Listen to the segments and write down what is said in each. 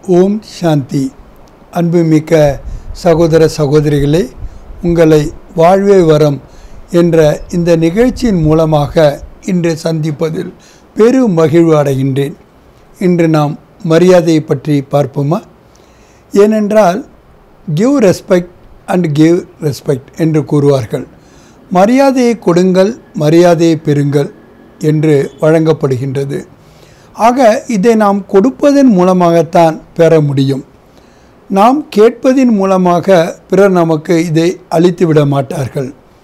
ஓம் சாந்தி அன்புமிக்க சகோதர சகோதரிகளே உங்களை வாழ்வே வரம் என்ற இந்த நிகழ்ச்சியின் மூலமாக இன்று சந்திப்பதில் பெரும் மகிழ்வு அடைகின்றேன் இன்று நாம் மரியாதையை பற்றி பார்ப்போமா ஏனென்றால் give respect and give respect என்று கூறுவார்கள் மரியாதையை கொடுங்கள் மரியாதையை பெறுங்கள் என்று வழங்கப்படுகின்றது ஆக இதை நாம் கொடுப்பதன் மூலமாகத்தான் பெற முடியும் நாம் கேட்பதின் மூலமாக பிறர் நமக்கு இதை அளித்து விட மாட்டார்கள்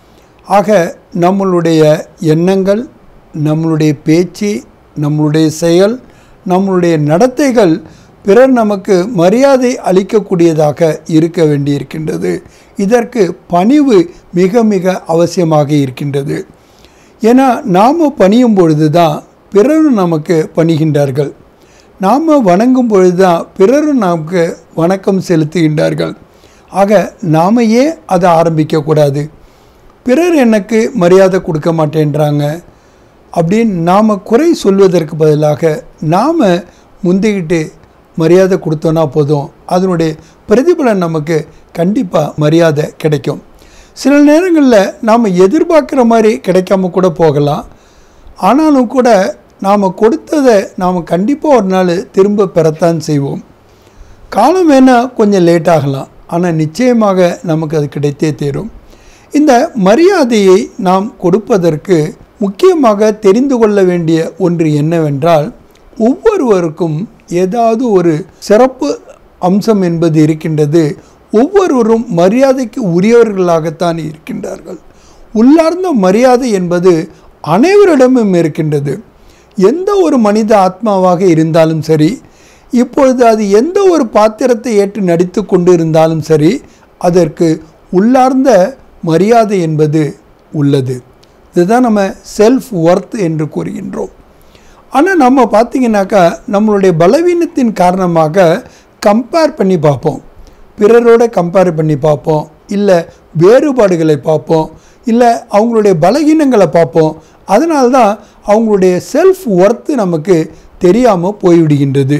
ஆக நம்மளுடைய எண்ணங்கள் நம்மளுடைய பேச்சு நம்மளுடைய செயல் நம்மளுடைய நடத்தைகள் பிறர் நமக்கு மரியாதை அளிக்கக்கூடியதாக இருக்க வேண்டியிருக்கின்றது இதற்கு பணிவு மிக மிக அவசியமாக இருக்கின்றது ஏன்னா நாம் பணியும் பொழுது தான் பிறரும் நமக்கு பணிகின்றார்கள் நாம் வணங்கும் பொழுது தான் பிறரும் நமக்கு வணக்கம் செலுத்துகின்றார்கள் ஆக நாம ஏன் அதை ஆரம்பிக்கக்கூடாது பிறர் எனக்கு மரியாதை கொடுக்க மாட்டேன்றாங்க அப்படின்னு நாம் குறை சொல்வதற்கு பதிலாக நாம் முந்திக்கிட்டு மரியாதை கொடுத்தோன்னா போதும் அதனுடைய பிரதிபலன் நமக்கு கண்டிப்பாக மரியாதை கிடைக்கும் சில நேரங்களில் நாம் எதிர்பார்க்குற மாதிரி கிடைக்காம கூட போகலாம் ஆனாலும் கூட நாம் கொடுத்ததை நாம் கண்டிப்பாக ஒரு நாள் திரும்ப பெறத்தான் செய்வோம் காலம் வேணால் கொஞ்சம் லேட் ஆகலாம் ஆனால் நிச்சயமாக நமக்கு அது கிடைத்தே தீரும் இந்த மரியாதையை நாம் கொடுப்பதற்கு முக்கியமாக தெரிந்து கொள்ள வேண்டிய ஒன்று என்னவென்றால் ஒவ்வொருவருக்கும் ஏதாவது ஒரு சிறப்பு அம்சம் என்பது இருக்கின்றது ஒவ்வொருவரும் மரியாதைக்கு உரியவர்களாகத்தான் இருக்கின்றார்கள் உள்ளார்ந்த மரியாதை என்பது அனைவரிடமும் இருக்கின்றது எந்த ஒரு மனித ஆத்மாவாக இருந்தாலும் சரி இப்பொழுது அது எந்த ஒரு பாத்திரத்தை ஏற்று நடித்து கொண்டு இருந்தாலும் சரி அதற்கு உள்ளார்ந்த மரியாதை என்பது உள்ளது இதுதான் நம்ம செல்ஃப் ஒர்த் என்று கூறுகின்றோம் ஆனால் நம்ம பார்த்திங்கனாக்கா நம்மளுடைய பலவீனத்தின் காரணமாக கம்பேர் பண்ணி பார்ப்போம் பிறரோட கம்பேர் பண்ணி பார்ப்போம் இல்லை வேறுபாடுகளை பார்ப்போம் இல்லை அவங்களுடைய பலகீனங்களை பார்ப்போம் அதனால தான் அவங்களுடைய செல்ஃப் ஒர்த்து நமக்கு தெரியாமல் போய்விடுகின்றது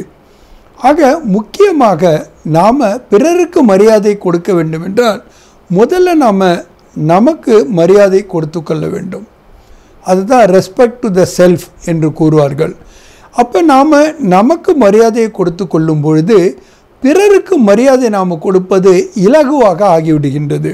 ஆக முக்கியமாக நாம் பிறருக்கு மரியாதை கொடுக்க வேண்டும் என்றால் முதல்ல நாம் நமக்கு மரியாதை கொடுத்து கொள்ள வேண்டும் அதுதான் ரெஸ்பெக்ட் டு த செல்ஃப் என்று கூறுவார்கள் அப்போ நாம் நமக்கு மரியாதையை கொடுத்து கொள்ளும் பொழுது பிறருக்கு மரியாதை நாம் கொடுப்பது இலகுவாக ஆகிவிடுகின்றது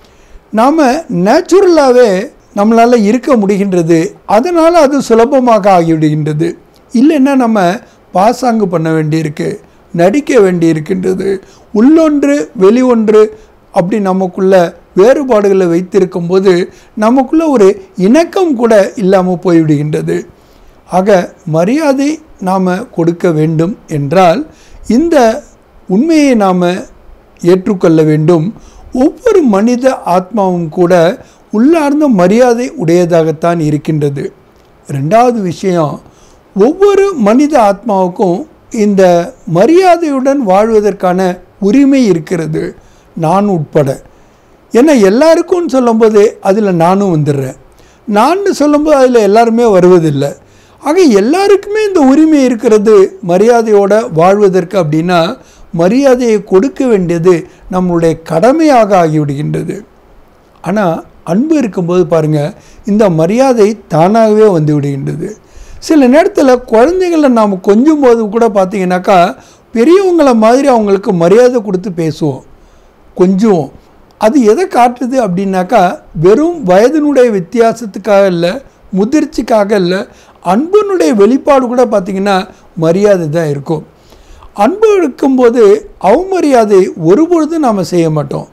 நாம் நேச்சுரலாகவே நம்மளால் இருக்க முடிகின்றது அதனால் அது சுலபமாக ஆகிவிடுகின்றது இல்லைன்னா நம்ம பாசாங்கு பண்ண வேண்டியிருக்கு நடிக்க வேண்டியிருக்கின்றது உள்ளொன்று வெளி ஒன்று அப்படி நமக்குள்ள வேறுபாடுகளை வைத்திருக்கும் போது நமக்குள்ள ஒரு இணக்கம் கூட இல்லாமல் போய்விடுகின்றது ஆக மரியாதை நாம் கொடுக்க வேண்டும் என்றால் இந்த உண்மையை நாம் ஏற்றுக்கொள்ள வேண்டும் ஒவ்வொரு மனித ஆத்மாவும் கூட உள்ளார்ந்த மரியாதை உடையதாகத்தான் இருக்கின்றது ரெண்டாவது விஷயம் ஒவ்வொரு மனித ஆத்மாவுக்கும் இந்த மரியாதையுடன் வாழ்வதற்கான உரிமை இருக்கிறது நான் உட்பட ஏன்னா எல்லாருக்கும் சொல்லும்போது அதில் நானும் வந்துடுறேன் நான் சொல்லும்போது அதில் எல்லாருமே வருவதில்லை ஆக எல்லாருக்குமே இந்த உரிமை இருக்கிறது மரியாதையோடு வாழ்வதற்கு அப்படின்னா மரியாதையை கொடுக்க வேண்டியது நம்மளுடைய கடமையாக ஆகிவிடுகின்றது ஆனால் அன்பு இருக்கும்போது பாருங்கள் இந்த மரியாதை தானாகவே வந்து விடுகின்றது சில நேரத்தில் குழந்தைகளை நாம் கொஞ்சம் போது கூட பார்த்திங்கனாக்கா பெரியவங்கள மாதிரி அவங்களுக்கு மரியாதை கொடுத்து பேசுவோம் கொஞ்சம் அது எதை காட்டுது அப்படின்னாக்கா வெறும் வயதினுடைய வித்தியாசத்துக்காக இல்லை முதிர்ச்சிக்காக இல்லை அன்பினுடைய வெளிப்பாடு கூட பார்த்திங்கன்னா மரியாதை தான் இருக்கும் அன்பு இருக்கும்போது அவமரியாதை ஒருபொழுதும் நாம் செய்ய மாட்டோம்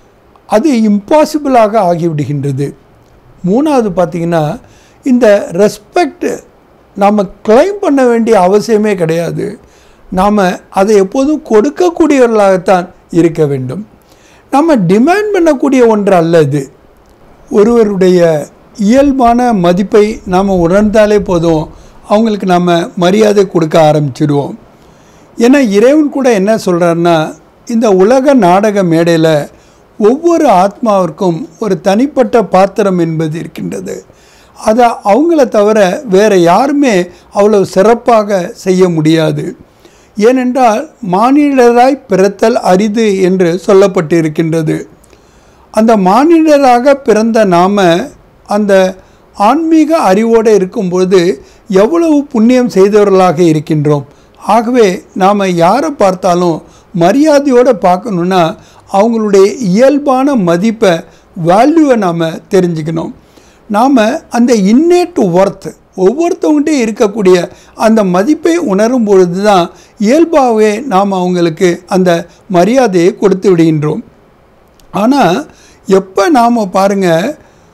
அது இம்பாசிபிளாக ஆகிவிடுகின்றது மூணாவது பார்த்திங்கன்னா இந்த ரெஸ்பெக்ட் நாம் கிளைம் பண்ண வேண்டிய அவசியமே கிடையாது நாம் அதை எப்போதும் கொடுக்கக்கூடியவர்களாகத்தான் இருக்க வேண்டும் நம்ம டிமாண்ட் பண்ணக்கூடிய ஒன்று அல்ல இது ஒருவருடைய இயல்பான மதிப்பை நாம் உணர்ந்தாலே போதும் அவங்களுக்கு நம்ம மரியாதை கொடுக்க ஆரம்பிச்சிடுவோம் ஏன்னா இறைவன் கூட என்ன சொல்கிறாருன்னா இந்த உலக நாடக மேடையில் ஒவ்வொரு ஆத்மாவிற்கும் ஒரு தனிப்பட்ட பாத்திரம் என்பது இருக்கின்றது அதை அவங்கள தவிர வேறு யாருமே அவ்வளோ சிறப்பாக செய்ய முடியாது ஏனென்றால் மானிடராய் பிறத்தல் அரிது என்று சொல்லப்பட்டிருக்கின்றது அந்த மானிடராக பிறந்த நாம அந்த ஆன்மீக அறிவோடு இருக்கும்பொழுது எவ்வளவு புண்ணியம் செய்தவர்களாக இருக்கின்றோம் ஆகவே நாம் யாரை பார்த்தாலும் மரியாதையோடு பார்க்கணுன்னா அவங்களுடைய இயல்பான மதிப்பை வேல்யூவை நாம் தெரிஞ்சுக்கணும் நாம் அந்த இன்னேட் ஒர்த் ஒவ்வொருத்தவங்ககிட்டே இருக்கக்கூடிய அந்த மதிப்பை உணரும் பொழுது தான் இயல்பாகவே நாம் அவங்களுக்கு அந்த மரியாதையை கொடுத்து விடுகின்றோம் ஆனால் எப்போ நாம் பாருங்கள்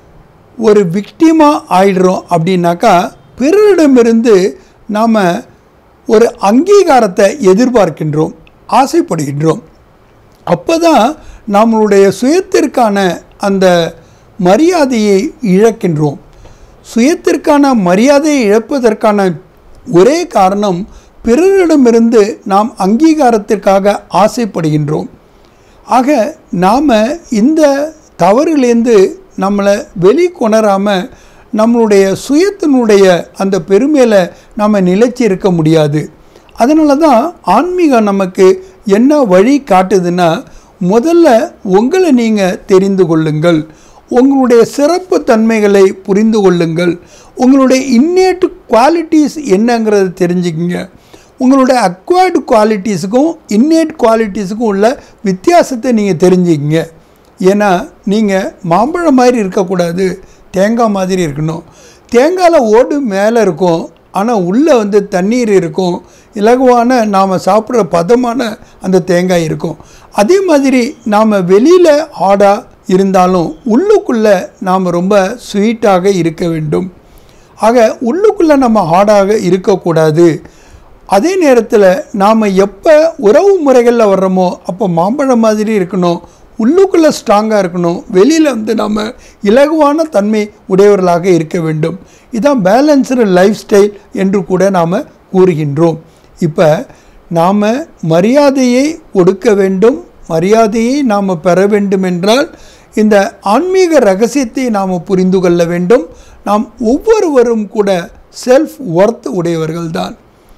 ஒரு விக்டிமாக ஆயிடுறோம் அப்படின்னாக்கா பிறரிடமிருந்து நாம் ஒரு அங்கீகாரத்தை எதிர்பார்க்கின்றோம் ஆசைப்படுகின்றோம் அப்போ தான் நம்மளுடைய சுயத்திற்கான அந்த மரியாதையை இழக்கின்றோம் சுயத்திற்கான மரியாதையை இழப்பதற்கான ஒரே காரணம் பிறரிடமிருந்து நாம் அங்கீகாரத்திற்காக ஆசைப்படுகின்றோம் ஆக நாம் இந்த தவறிலேருந்து நம்மளை வெளிக்கொணராமல் நம்மளுடைய சுயத்தினுடைய அந்த பெருமையில் நம்ம நிலைச்சி இருக்க முடியாது அதனால தான் ஆன்மீகம் நமக்கு என்ன வழி காட்டுதுன்னா முதல்ல உங்களை நீங்கள் தெரிந்து கொள்ளுங்கள் உங்களுடைய சிறப்பு தன்மைகளை புரிந்து கொள்ளுங்கள் உங்களுடைய இன்னேட் குவாலிட்டிஸ் என்னங்கிறத தெரிஞ்சுக்கிங்க உங்களுடைய அக்வயர்டு குவாலிட்டிஸுக்கும் இன்னேட் குவாலிட்டிஸுக்கும் உள்ள வித்தியாசத்தை நீங்கள் தெரிஞ்சுக்கிங்க ஏன்னா நீங்கள் மாம்பழம் மாதிரி இருக்கக்கூடாது தேங்காய் மாதிரி இருக்கணும் தேங்காயில் ஓடு மேலே இருக்கும் ஆனால் உள்ளே வந்து தண்ணீர் இருக்கும் இலகுவான நாம் சாப்பிட்ற பதமான அந்த தேங்காய் இருக்கும் அதே மாதிரி நாம் வெளியில் ஹார்டாக இருந்தாலும் உள்ளுக்குள்ளே நாம் ரொம்ப ஸ்வீட்டாக இருக்க வேண்டும் ஆக உள்ளுக்குள்ளே நம்ம ஹார்டாக இருக்கக்கூடாது அதே நேரத்தில் நாம் எப்போ உறவு முறைகளில் வர்றோமோ அப்போ மாம்பழம் மாதிரி இருக்கணும் உள்ளுக்குள்ளே ஸ்ட்ராங்காக இருக்கணும் வெளியில் வந்து நம்ம இலகுவான தன்மை உடையவர்களாக இருக்க வேண்டும் இதான் பேலன்ஸ்டு லைஃப் ஸ்டைல் என்று கூட நாம் கூறுகின்றோம் இப்போ நாம் மரியாதையை கொடுக்க வேண்டும் மரியாதையை நாம் பெற வேண்டும் என்றால் இந்த ஆன்மீக ரகசியத்தை நாம் புரிந்து கொள்ள வேண்டும் நாம் ஒவ்வொருவரும் கூட செல்ஃப் ஒர்த் உடையவர்கள்தான்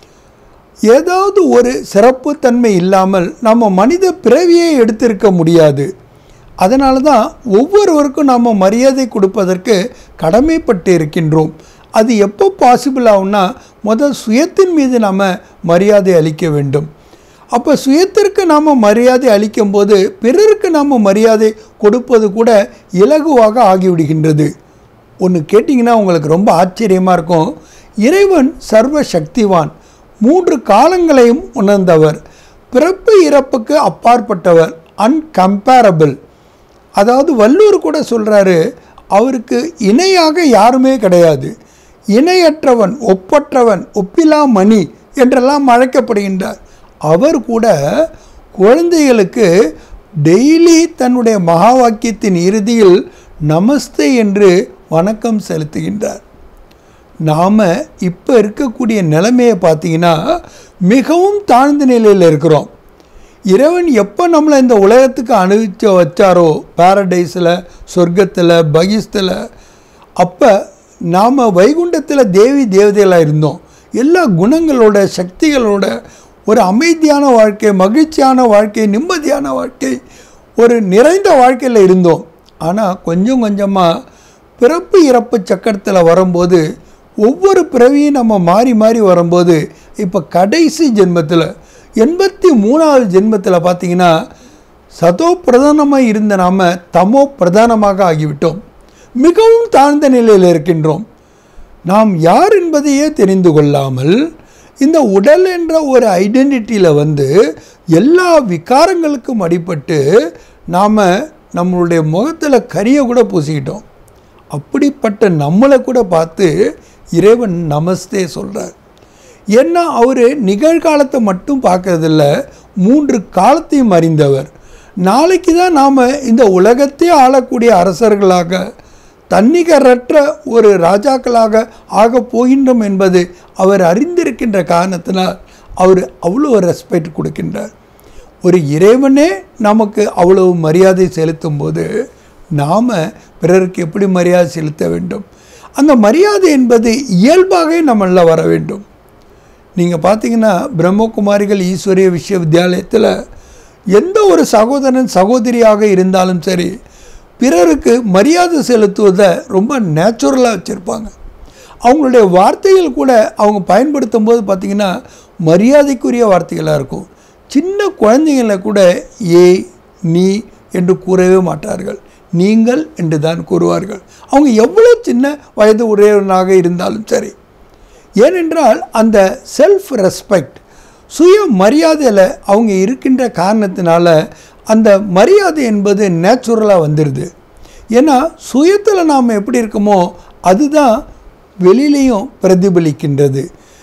ஏதாவது ஒரு சிறப்புத்தன்மை இல்லாமல் நம்ம மனித பிறவியை எடுத்திருக்க முடியாது அதனால தான் ஒவ்வொருவருக்கும் நாம் மரியாதை கொடுப்பதற்கு கடமைப்பட்டு இருக்கின்றோம் அது எப்போ பாசிபிள் ஆகும்னா முதல் சுயத்தின் மீது நாம் மரியாதை அளிக்க வேண்டும் அப்போ சுயத்திற்கு நாம் மரியாதை அளிக்கும் போது பிறருக்கு நாம் மரியாதை கொடுப்பது கூட இலகுவாக ஆகிவிடுகின்றது ஒன்று கேட்டிங்கன்னா உங்களுக்கு ரொம்ப ஆச்சரியமாக இருக்கும் இறைவன் சர்வ சக்திவான் மூன்று காலங்களையும் உணர்ந்தவர் பிறப்பு இறப்புக்கு அப்பாற்பட்டவர் அன்கம்பேரபிள் அதாவது வல்லூர் கூட சொல்கிறாரு அவருக்கு இணையாக யாருமே கிடையாது இணையற்றவன் ஒப்பற்றவன் ஒப்பிலா மணி என்றெல்லாம் அழைக்கப்படுகின்றார் அவர் கூட குழந்தைகளுக்கு டெய்லி தன்னுடைய மகா வாக்கியத்தின் இறுதியில் நமஸ்தே என்று வணக்கம் செலுத்துகின்றார் நாம் இப்போ இருக்கக்கூடிய நிலைமையை பார்த்தீங்கன்னா மிகவும் தாழ்ந்த நிலையில் இருக்கிறோம் இறைவன் எப்போ நம்மளை இந்த உலகத்துக்கு அனுபவிச்ச வச்சாரோ பாரடைஸில் சொர்க்கத்தில் பகிஸ்தில் அப்போ நாம் வைகுண்டத்தில் தேவி தேவதைகளாக இருந்தோம் எல்லா குணங்களோட சக்திகளோட ஒரு அமைதியான வாழ்க்கை மகிழ்ச்சியான வாழ்க்கை நிம்மதியான வாழ்க்கை ஒரு நிறைந்த வாழ்க்கையில் இருந்தோம் ஆனால் கொஞ்சம் கொஞ்சமாக பிறப்பு இறப்பு சக்கரத்தில் வரும்போது ஒவ்வொரு பிறவியும் நம்ம மாறி மாறி வரும்போது இப்போ கடைசி ஜென்மத்தில் எண்பத்தி மூணாவது ஜென்மத்தில் பார்த்தீங்கன்னா சதோ பிரதானமாக இருந்த நாம் தமோ பிரதானமாக ஆகிவிட்டோம் மிகவும் தாழ்ந்த நிலையில் இருக்கின்றோம் நாம் யார் என்பதையே தெரிந்து கொள்ளாமல் இந்த உடல் என்ற ஒரு ஐடென்டிட்டியில் வந்து எல்லா விகாரங்களுக்கும் அடிபட்டு நாம் நம்மளுடைய முகத்தில் கரியை கூட பூசிக்கிட்டோம் அப்படிப்பட்ட நம்மளை கூட பார்த்து இறைவன் நமஸ்தே சொல்கிறார் ஏன்னா அவர் நிகழ்காலத்தை மட்டும் பார்க்கறதில்ல மூன்று காலத்தையும் அறிந்தவர் நாளைக்கு தான் நாம் இந்த உலகத்தை ஆளக்கூடிய அரசர்களாக தன்னிகரற்ற ஒரு ராஜாக்களாக ஆகப் போகின்றோம் என்பது அவர் அறிந்திருக்கின்ற காரணத்தினால் அவர் அவ்வளோ ரெஸ்பெக்ட் கொடுக்கின்றார் ஒரு இறைவனே நமக்கு அவ்வளவு மரியாதை செலுத்தும் போது நாம் பிறருக்கு எப்படி மரியாதை செலுத்த வேண்டும் அந்த மரியாதை என்பது இயல்பாகவே நம்மள வர வேண்டும் நீங்கள் பார்த்தீங்கன்னா பிரம்மகுமாரிகள் ஈஸ்வரிய விஸ்வவித்யாலயத்தில் எந்த ஒரு சகோதரன் சகோதரியாக இருந்தாலும் சரி பிறருக்கு மரியாதை செலுத்துவதை ரொம்ப நேச்சுரலாக வச்சுருப்பாங்க அவங்களுடைய வார்த்தைகள் கூட அவங்க பயன்படுத்தும் போது பார்த்திங்கன்னா மரியாதைக்குரிய வார்த்தைகளாக இருக்கும் சின்ன குழந்தைங்கள கூட ஏ நீ என்று கூறவே மாட்டார்கள் நீங்கள் என்று தான் கூறுவார்கள் அவங்க எவ்வளோ சின்ன வயது உடையவனாக இருந்தாலும் சரி ஏனென்றால் அந்த செல்ஃப் ரெஸ்பெக்ட் சுய மரியாதையில் அவங்க இருக்கின்ற காரணத்தினால அந்த மரியாதை என்பது நேச்சுரலாக வந்துடுது ஏன்னா சுயத்தில் நாம் எப்படி இருக்கோமோ அதுதான் வெளியிலையும் பிரதிபலிக்கின்றது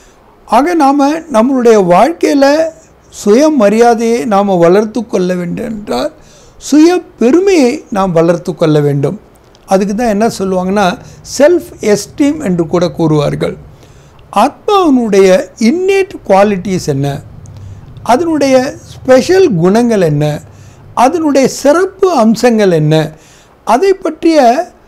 ஆக நாம் நம்மளுடைய வாழ்க்கையில் சுயமரியாதையை நாம் வளர்த்து கொள்ள வேண்டும் என்றால் சுய பெருமையை நாம் வளர்த்து கொள்ள வேண்டும் அதுக்கு தான் என்ன சொல்லுவாங்கன்னா செல்ஃப் எஸ்டீம் என்று கூட கூறுவார்கள் ஆத்மாவினுடைய இன்னேட் குவாலிட்டிஸ் என்ன அதனுடைய ஸ்பெஷல் குணங்கள் என்ன அதனுடைய சிறப்பு அம்சங்கள் என்ன அதை பற்றிய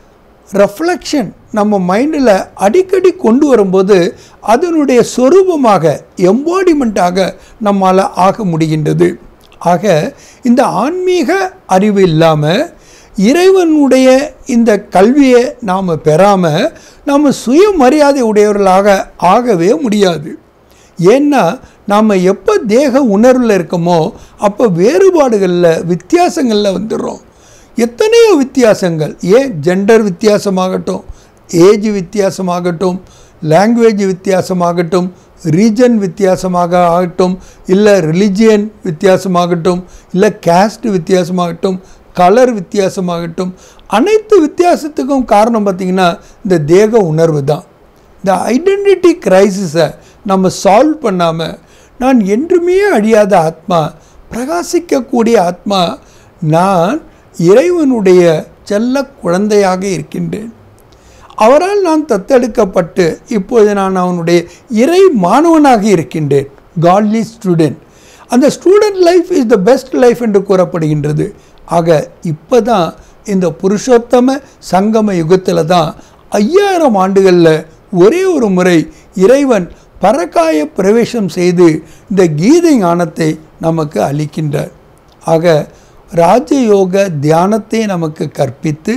ரெஃப்ளெக்ஷன் நம்ம மைண்டில் அடிக்கடி கொண்டு வரும்போது அதனுடைய சொரூபமாக எம்பாடிமெண்ட்டாக நம்மால் ஆக முடிகின்றது ஆக இந்த ஆன்மீக அறிவு இல்லாமல் இறைவனுடைய இந்த கல்வியை நாம் பெறாமல் நாம் சுயமரியாதை உடையவர்களாக ஆகவே முடியாது ஏன்னா நாம் எப்போ தேக உணர்வில் இருக்கோமோ அப்போ வேறுபாடுகளில் வித்தியாசங்களில் வந்துடுறோம் எத்தனையோ வித்தியாசங்கள் ஏன் ஜெண்டர் வித்தியாசமாகட்டும் ஏஜ் வித்தியாசமாகட்டும் லாங்குவேஜ் வித்தியாசமாகட்டும் ரீஜன் வித்தியாசமாக ஆகட்டும் இல்லை ரிலிஜியன் வித்தியாசமாகட்டும் இல்லை கேஸ்ட் வித்தியாசமாகட்டும் கலர் வித்தியாசமாகட்டும் அனைத்து வித்தியாசத்துக்கும் காரணம் பார்த்திங்கன்னா இந்த தேக உணர்வு தான் இந்த ஐடென்டிட்டி கிரைசிஸை நம்ம சால்வ் பண்ணாமல் நான் என்றுமே அழியாத ஆத்மா பிரகாசிக்கக்கூடிய ஆத்மா நான் இறைவனுடைய செல்ல குழந்தையாக இருக்கின்றேன் அவரால் நான் தத்தெடுக்கப்பட்டு இப்போது நான் அவனுடைய இறை மாணவனாக இருக்கின்றேன் காட்லி ஸ்டூடெண்ட் அந்த student life is the best life என்று கூறப்படுகின்றது ஆக இப்போ தான் இந்த புருஷோத்தம சங்கம யுகத்தில் தான் ஐயாயிரம் ஆண்டுகளில் ஒரே ஒரு முறை இறைவன் பரக்காய பிரவேசம் செய்து இந்த கீதை ஞானத்தை நமக்கு அளிக்கின்றார் ஆக ராஜயோக தியானத்தை நமக்கு கற்பித்து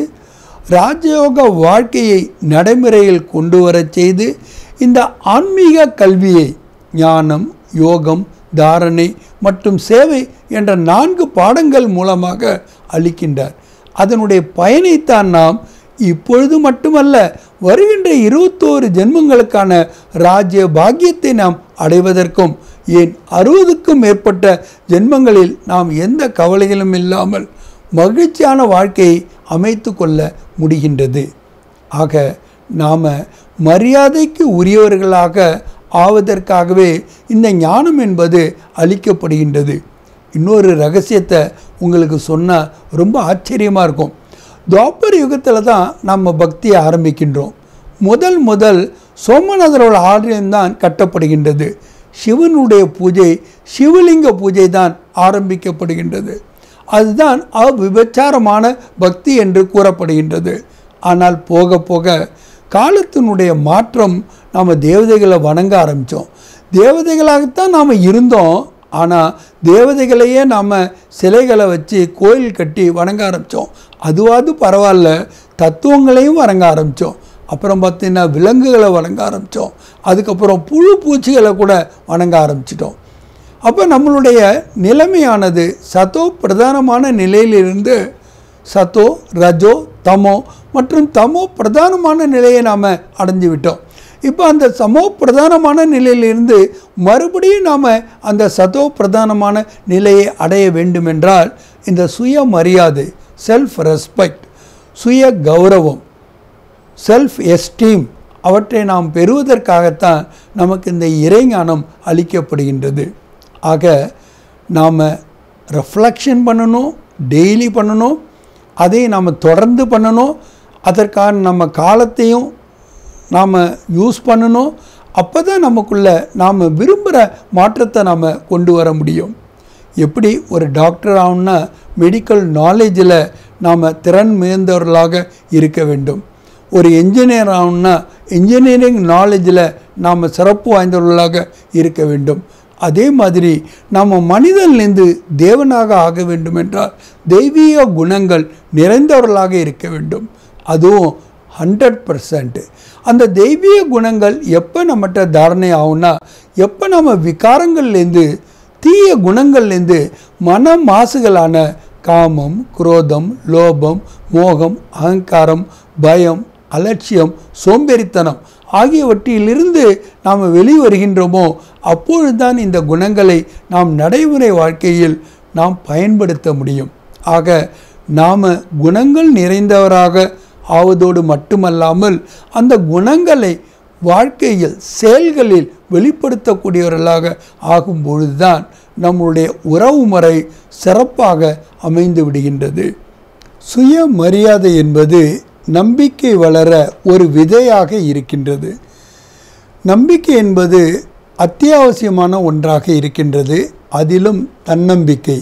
ராஜயோக வாழ்க்கையை நடைமுறையில் கொண்டு வரச் செய்து இந்த ஆன்மீக கல்வியை ஞானம் யோகம் தாரணை மற்றும் சேவை என்ற நான்கு பாடங்கள் மூலமாக அளிக்கின்றார் அதனுடைய பயனைத்தான் நாம் இப்பொழுது மட்டுமல்ல வருகின்ற இருபத்தோரு ஜென்மங்களுக்கான ராஜ்ய பாக்கியத்தை நாம் அடைவதற்கும் ஏன் அறுபதுக்கும் மேற்பட்ட ஜென்மங்களில் நாம் எந்த கவலைகளும் இல்லாமல் மகிழ்ச்சியான வாழ்க்கையை அமைத்து கொள்ள முடிகின்றது ஆக நாம் மரியாதைக்கு உரியவர்களாக ஆவதற்காகவே இந்த ஞானம் என்பது அளிக்கப்படுகின்றது இன்னொரு ரகசியத்தை உங்களுக்கு சொன்னால் ரொம்ப ஆச்சரியமாக இருக்கும் துவாப்பர் யுகத்தில் தான் நம்ம பக்தியை ஆரம்பிக்கின்றோம் முதல் முதல் சோமநாதரோட ஆலயம்தான் கட்டப்படுகின்றது சிவனுடைய பூஜை சிவலிங்க பூஜை தான் ஆரம்பிக்கப்படுகின்றது அதுதான் அவ்விபச்சாரமான பக்தி என்று கூறப்படுகின்றது ஆனால் போக போக காலத்தினுடைய மாற்றம் நாம் தேவதைகளை வணங்க ஆரம்பித்தோம் தேவதைகளாகத்தான் நாம் இருந்தோம் ஆனால் தேவதைகளையே நாம் சிலைகளை வச்சு கோயில் கட்டி வணங்க ஆரம்பித்தோம் அதுவாது பரவாயில்ல தத்துவங்களையும் வணங்க ஆரம்பித்தோம் அப்புறம் பார்த்தீங்கன்னா விலங்குகளை வணங்க ஆரம்பித்தோம் அதுக்கப்புறம் புழு பூச்சிகளை கூட வணங்க ஆரம்பிச்சிட்டோம் அப்போ நம்மளுடைய நிலைமையானது சத்தோ பிரதானமான நிலையிலிருந்து சத்தோ ரஜோ தமோ மற்றும் தமோ பிரதானமான நிலையை நாம் அடைஞ்சு விட்டோம் இப்போ அந்த சமோ பிரதானமான நிலையிலிருந்து மறுபடியும் நாம் அந்த சதோ பிரதானமான நிலையை அடைய வேண்டுமென்றால் இந்த சுய மரியாதை செல்ஃப் ரெஸ்பெக்ட் சுய கௌரவம் செல்ஃப் எஸ்டீம் அவற்றை நாம் பெறுவதற்காகத்தான் நமக்கு இந்த இறைஞானம் அளிக்கப்படுகின்றது ஆக நாம் ரெஃப்ளெக்ஷன் பண்ணணும் டெய்லி பண்ணணும் அதை நாம் தொடர்ந்து பண்ணணும் அதற்கான நம்ம காலத்தையும் நாம் யூஸ் பண்ணணும் அப்போ தான் நமக்குள்ளே நாம் விரும்புகிற மாற்றத்தை நாம் கொண்டு வர முடியும் எப்படி ஒரு டாக்டர் ஆகணும்னா மெடிக்கல் நாலேஜில் நாம் திறன் மிகுந்தவர்களாக இருக்க வேண்டும் ஒரு என்ஜினியர் ஆகணும்னா இன்ஜினியரிங் நாலேஜில் நாம் சிறப்பு வாய்ந்தவர்களாக இருக்க வேண்டும் அதே மாதிரி நாம் மனிதனிலிருந்து தேவனாக ஆக வேண்டும் என்றால் தெய்வீக குணங்கள் நிறைந்தவர்களாக இருக்க வேண்டும் அதுவும் ஹண்ட்ரட் பர்சன்ட் அந்த தெய்வீக குணங்கள் எப்போ நம்மகிட்ட தாரணை ஆகும்னா எப்போ நம்ம விகாரங்கள்லேருந்து தீய குணங்கள்லேருந்து மன மாசுகளான காமம் குரோதம் லோபம் மோகம் அகங்காரம் பயம் அலட்சியம் சோம்பேறித்தனம் ஆகியவற்றிலிருந்து நாம் வெளிவருகின்றோமோ அப்பொழுதுதான் இந்த குணங்களை நாம் நடைமுறை வாழ்க்கையில் நாம் பயன்படுத்த முடியும் ஆக நாம் குணங்கள் நிறைந்தவராக ஆவதோடு மட்டுமல்லாமல் அந்த குணங்களை வாழ்க்கையில் செயல்களில் வெளிப்படுத்தக்கூடியவர்களாக ஆகும் பொழுதுதான் நம்முடைய உறவு முறை சிறப்பாக அமைந்து விடுகின்றது சுய மரியாதை என்பது நம்பிக்கை வளர ஒரு விதையாக இருக்கின்றது நம்பிக்கை என்பது அத்தியாவசியமான ஒன்றாக இருக்கின்றது அதிலும் தன்னம்பிக்கை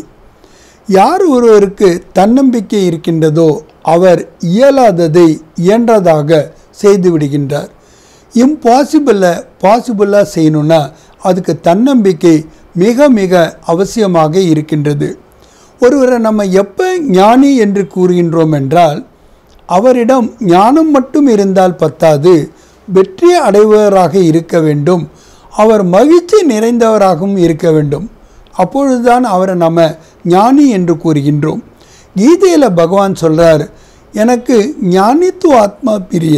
யார் ஒருவருக்கு தன்னம்பிக்கை இருக்கின்றதோ அவர் இயலாததை இயன்றதாக செய்து விடுகின்றார் இம்பாசிபிளை பாசிபிளாக செய்யணும்னா அதுக்கு தன்னம்பிக்கை மிக மிக அவசியமாக இருக்கின்றது ஒருவரை நம்ம எப்போ ஞானி என்று கூறுகின்றோம் என்றால் அவரிடம் ஞானம் மட்டும் இருந்தால் பத்தாது வெற்றி அடைவராக இருக்க வேண்டும் அவர் மகிழ்ச்சி நிறைந்தவராகவும் இருக்க வேண்டும் அப்பொழுதுதான் அவரை நம்ம ஞானி என்று கூறுகின்றோம் கீதையில் பகவான் சொல்கிறார் எனக்கு ஞானித்துவ ஆத்மா பிரிய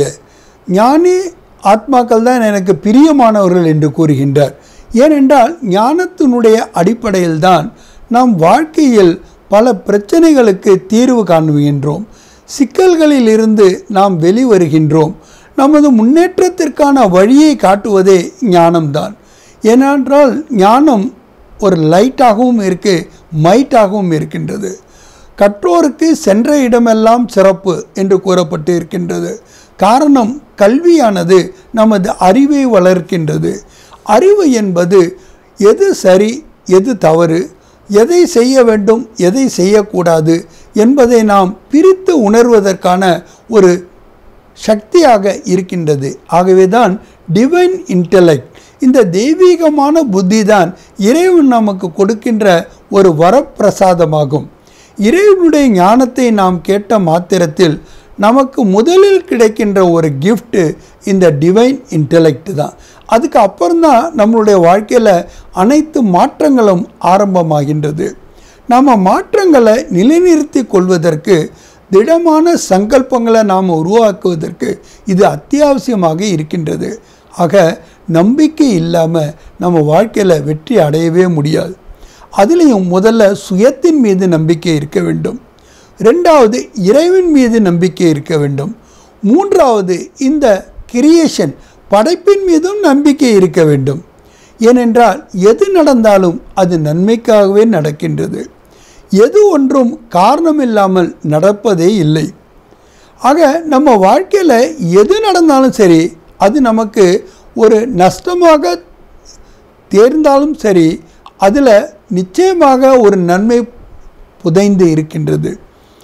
ஞானி ஆத்மாக்கள் தான் எனக்கு பிரியமானவர்கள் என்று கூறுகின்றார் ஏனென்றால் ஞானத்தினுடைய அடிப்படையில் தான் நாம் வாழ்க்கையில் பல பிரச்சனைகளுக்கு தீர்வு காணுகின்றோம் சிக்கல்களில் இருந்து நாம் வெளிவருகின்றோம் நமது முன்னேற்றத்திற்கான வழியை காட்டுவதே ஞானம்தான் ஏனென்றால் ஞானம் ஒரு லைட்டாகவும் இருக்கு மைட்டாகவும் இருக்கின்றது கற்றோருக்கு சென்ற இடமெல்லாம் சிறப்பு என்று கூறப்பட்டு இருக்கின்றது காரணம் கல்வியானது நமது அறிவை வளர்க்கின்றது அறிவு என்பது எது சரி எது தவறு எதை செய்ய வேண்டும் எதை செய்யக்கூடாது என்பதை நாம் பிரித்து உணர்வதற்கான ஒரு சக்தியாக இருக்கின்றது ஆகவே தான் டிவைன் இன்டலெக்ட் இந்த தெய்வீகமான புத்தி தான் இறைவன் நமக்கு கொடுக்கின்ற ஒரு வரப்பிரசாதமாகும் இறைவனுடைய ஞானத்தை நாம் கேட்ட மாத்திரத்தில் நமக்கு முதலில் கிடைக்கின்ற ஒரு கிஃப்ட்டு இந்த டிவைன் இன்டலெக்ட் தான் அதுக்கு அப்புறம்தான் நம்மளுடைய வாழ்க்கையில் அனைத்து மாற்றங்களும் ஆரம்பமாகின்றது நம்ம மாற்றங்களை நிலைநிறுத்தி கொள்வதற்கு திடமான சங்கல்பங்களை நாம் உருவாக்குவதற்கு இது அத்தியாவசியமாக இருக்கின்றது ஆக நம்பிக்கை இல்லாமல் நம்ம வாழ்க்கையில் வெற்றி அடையவே முடியாது அதுலேயும் முதல்ல சுயத்தின் மீது நம்பிக்கை இருக்க வேண்டும் ரெண்டாவது இறைவன் மீது நம்பிக்கை இருக்க வேண்டும் மூன்றாவது இந்த கிரியேஷன் படைப்பின் மீதும் நம்பிக்கை இருக்க வேண்டும் ஏனென்றால் எது நடந்தாலும் அது நன்மைக்காகவே நடக்கின்றது எது ஒன்றும் காரணமில்லாமல் நடப்பதே இல்லை ஆக நம்ம வாழ்க்கையில் எது நடந்தாலும் சரி அது நமக்கு ஒரு நஷ்டமாக தேர்ந்தாலும் சரி அதில் நிச்சயமாக ஒரு நன்மை புதைந்து இருக்கின்றது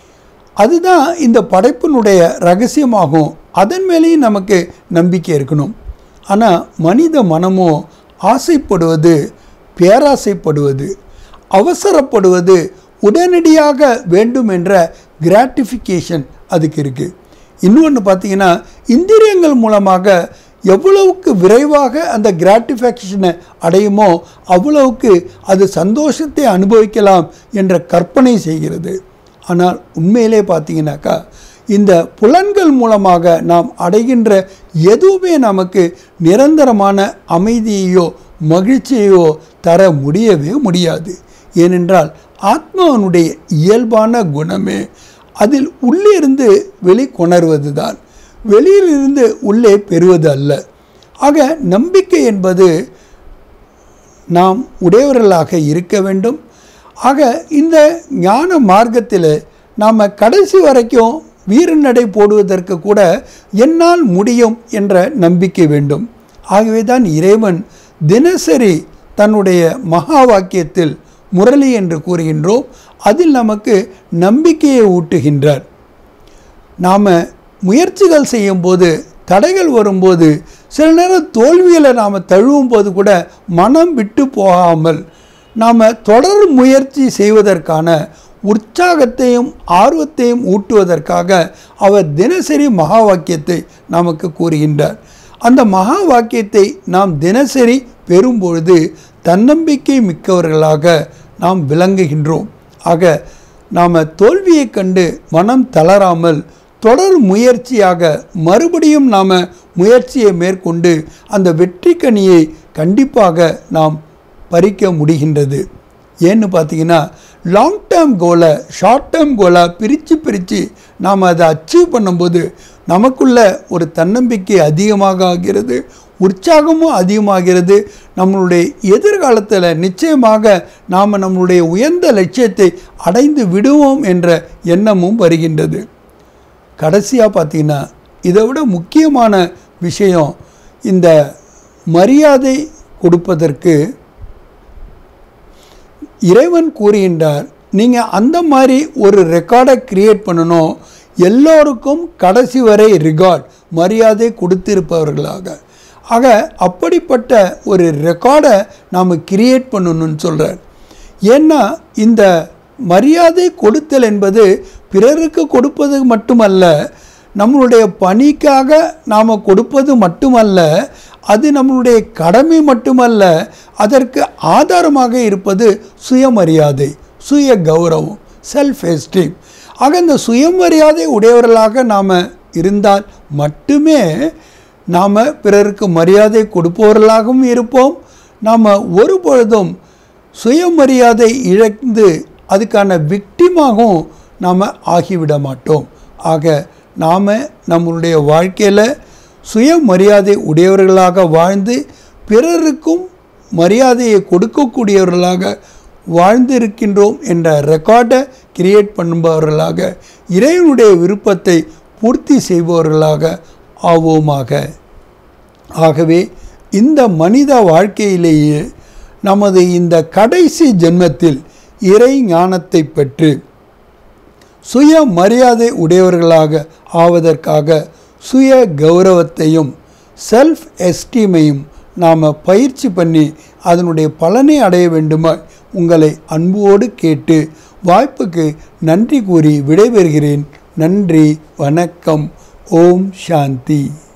அதுதான் இந்த படைப்பினுடைய ரகசியமாகும் அதன் மேலேயும் நமக்கு நம்பிக்கை இருக்கணும் ஆனால் மனித மனமோ ஆசைப்படுவது பேராசைப்படுவது அவசரப்படுவது உடனடியாக வேண்டும் என்ற கிராட்டிஃபிகேஷன் அதுக்கு இருக்குது இன்னொன்று பார்த்தீங்கன்னா இந்திரியங்கள் மூலமாக எவ்வளவுக்கு விரைவாக அந்த கிராட்டிஃபேக்ஷனை அடையுமோ அவ்வளவுக்கு அது சந்தோஷத்தை அனுபவிக்கலாம் என்ற கற்பனை செய்கிறது ஆனால் உண்மையிலே பார்த்தீங்கன்னாக்கா இந்த புலன்கள் மூலமாக நாம் அடைகின்ற எதுவுமே நமக்கு நிரந்தரமான அமைதியையோ மகிழ்ச்சியையோ தர முடியவே முடியாது ஏனென்றால் ஆத்மாவனுடைய இயல்பான குணமே அதில் உள்ளிருந்து வெளிக்கொணர்வது தான் வெளியிலிருந்து உள்ளே பெறுவது அல்ல ஆக நம்பிக்கை என்பது நாம் உடையவர்களாக இருக்க வேண்டும் ஆக இந்த ஞான மார்க்கத்தில் நாம் கடைசி வரைக்கும் வீரநடை போடுவதற்கு கூட என்னால் முடியும் என்ற நம்பிக்கை வேண்டும் ஆகவே தான் இறைவன் தினசரி தன்னுடைய மகா வாக்கியத்தில் முரளி என்று கூறுகின்றோம் அதில் நமக்கு நம்பிக்கையை ஊட்டுகின்றார் நாம் முயற்சிகள் செய்யும்போது தடைகள் வரும்போது சில நேரம் தோல்வியில் நாம் தழுவும் போது கூட மனம் விட்டு போகாமல் நாம் தொடர் முயற்சி செய்வதற்கான உற்சாகத்தையும் ஆர்வத்தையும் ஊட்டுவதற்காக அவர் தினசரி மகா வாக்கியத்தை நமக்கு கூறுகின்றார் அந்த மகா வாக்கியத்தை நாம் தினசரி பெறும்பொழுது தன்னம்பிக்கை மிக்கவர்களாக நாம் விளங்குகின்றோம் ஆக நாம் தோல்வியை கண்டு மனம் தளராமல் தொடர் முயற்சியாக மறுபடியும் நாம் முயற்சியை மேற்கொண்டு அந்த வெற்றி கனியை கண்டிப்பாக நாம் பறிக்க முடிகின்றது ஏன்னு பார்த்தீங்கன்னா லாங் டேர்ம் கோலை ஷார்ட் டேர்ம் கோலாக பிரித்து பிரித்து நாம் அதை அச்சீவ் பண்ணும்போது நமக்குள்ள ஒரு தன்னம்பிக்கை அதிகமாக ஆகிறது உற்சாகமும் அதிகமாகிறது நம்மளுடைய எதிர்காலத்தில் நிச்சயமாக நாம் நம்மளுடைய உயர்ந்த லட்சியத்தை அடைந்து விடுவோம் என்ற எண்ணமும் வருகின்றது கடைசியாக பார்த்தீங்கன்னா இதை விட முக்கியமான விஷயம் இந்த மரியாதை கொடுப்பதற்கு இறைவன் கூறுகின்றார் நீங்கள் அந்த மாதிரி ஒரு ரெக்கார்டை கிரியேட் பண்ணணும் எல்லோருக்கும் கடைசி வரை ரிகார்ட் மரியாதை கொடுத்திருப்பவர்களாக ஆக அப்படிப்பட்ட ஒரு ரெக்கார்டை நாம் கிரியேட் பண்ணணும்னு சொல்கிறார் ஏன்னா இந்த மரியாதை கொடுத்தல் என்பது பிறருக்கு கொடுப்பது மட்டுமல்ல நம்மளுடைய பணிக்காக நாம் கொடுப்பது மட்டுமல்ல அது நம்மளுடைய கடமை மட்டுமல்ல அதற்கு ஆதாரமாக இருப்பது சுயமரியாதை சுய கௌரவம் செல்ஃப் எஸ்டீம் ஆக இந்த சுயமரியாதை உடையவர்களாக நாம் இருந்தால் மட்டுமே நாம் பிறருக்கு மரியாதை கொடுப்பவர்களாகவும் இருப்போம் நாம் ஒரு பொழுதும் சுயமரியாதை இழந்து அதுக்கான விக்டிமாகவும் நாம் ஆகிவிட மாட்டோம் ஆக நாம் நம்மளுடைய வாழ்க்கையில் சுயமரியாதை உடையவர்களாக வாழ்ந்து பிறருக்கும் மரியாதையை கொடுக்கக்கூடியவர்களாக வாழ்ந்திருக்கின்றோம் என்ற ரெக்கார்டை கிரியேட் பண்ணுபவர்களாக இறைவனுடைய விருப்பத்தை பூர்த்தி செய்பவர்களாக ஆவோமாக ஆகவே இந்த மனித வாழ்க்கையிலேயே நமது இந்த கடைசி ஜென்மத்தில் இறை ஞானத்தை பெற்று சுய மரியாதை உடையவர்களாக ஆவதற்காக சுய கௌரவத்தையும் செல்ஃப் எஸ்டீமையும் நாம் பயிற்சி பண்ணி அதனுடைய பலனை அடைய வேண்டுமா உங்களை அன்போடு கேட்டு வாய்ப்புக்கு நன்றி கூறி விடைபெறுகிறேன் நன்றி வணக்கம் ஓம் சாந்தி